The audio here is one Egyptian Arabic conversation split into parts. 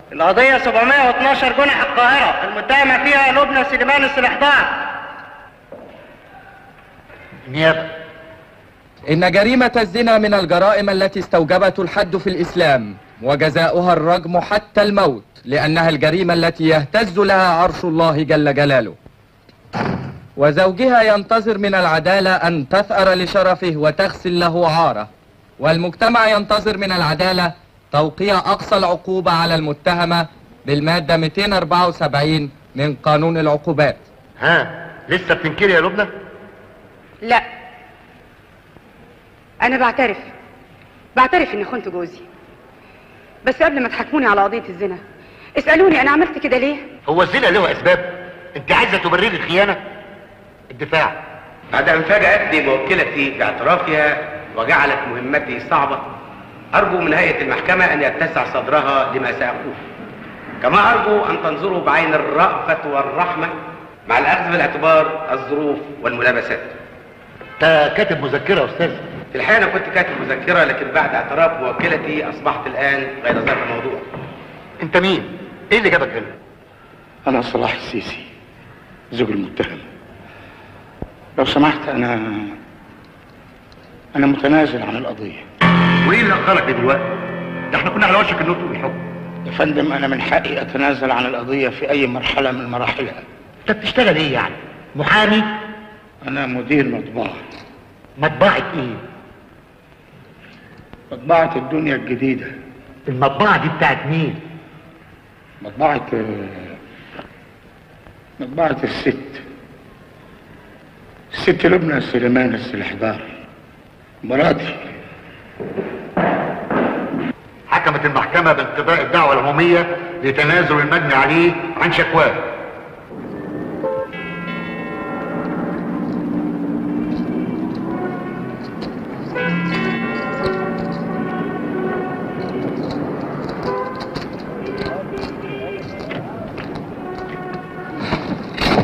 القضية 712 جنح القاهرة المتهمة فيها لبنى سليمان السلحدار نيابة إن جريمة الزنا من الجرائم التي استوجبت الحد في الإسلام وجزاؤها الرجم حتى الموت لأنها الجريمة التي يهتز لها عرش الله جل جلاله وزوجها ينتظر من العدالة أن تثأر لشرفه وتغسل له عاره والمجتمع ينتظر من العدالة توقيع أقصى العقوبة على المتهمة بالمادة 274 من قانون العقوبات ها لسه بتنكري يا لبنى لا انا بعترف بعترف اني خنت جوزي بس قبل ما تحاكموني على قضيه الزنا اسالوني انا عملت كده ليه هو الزنا له اسباب انت عايزه تبرري الخيانه الدفاع بعد أن فاجأتني موكلتي باعترافها وجعلت مهمتي صعبة أرجو من هيئة المحكمة أن يتسع صدرها لما سأقول كما أرجو أن تنظروا بعين الرأفة والرحمة مع الأخذ بالاعتبار الظروف والملابسات انت كاتب مذكره يا استاذ في الحقيقة أنا كنت كاتب مذكرة لكن بعد اعتراف موكلتي أصبحت الآن غير ذات الموضوع انت مين ايه اللي جابك هنا أنا صلاح السيسي زوج المتهم لو سمحت أنا أنا متنازل عن القضية وايه اللي اخرك دلوقتي ده احنا كنا على وشك النطق بالحكم يا فندم أنا من حقي أتنازل عن القضية في أي مرحلة من مراحلها انت بتشتغل ايه يعني محامي أنا مدير مطبعة مطبعه ايه مطبعة الدنيا الجديدة المطبعه دي بتاعت مين مطبعة آه، مطبعة الست الست لبنى سليمان السلحدار مراتي حكمت المحكمه بانقضاء الدعوه العموميه لتنازل المجني عليه عن شكواه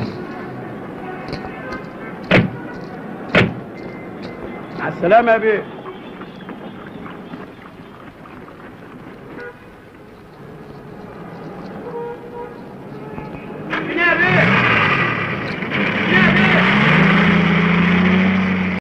مع السلامة يا بيه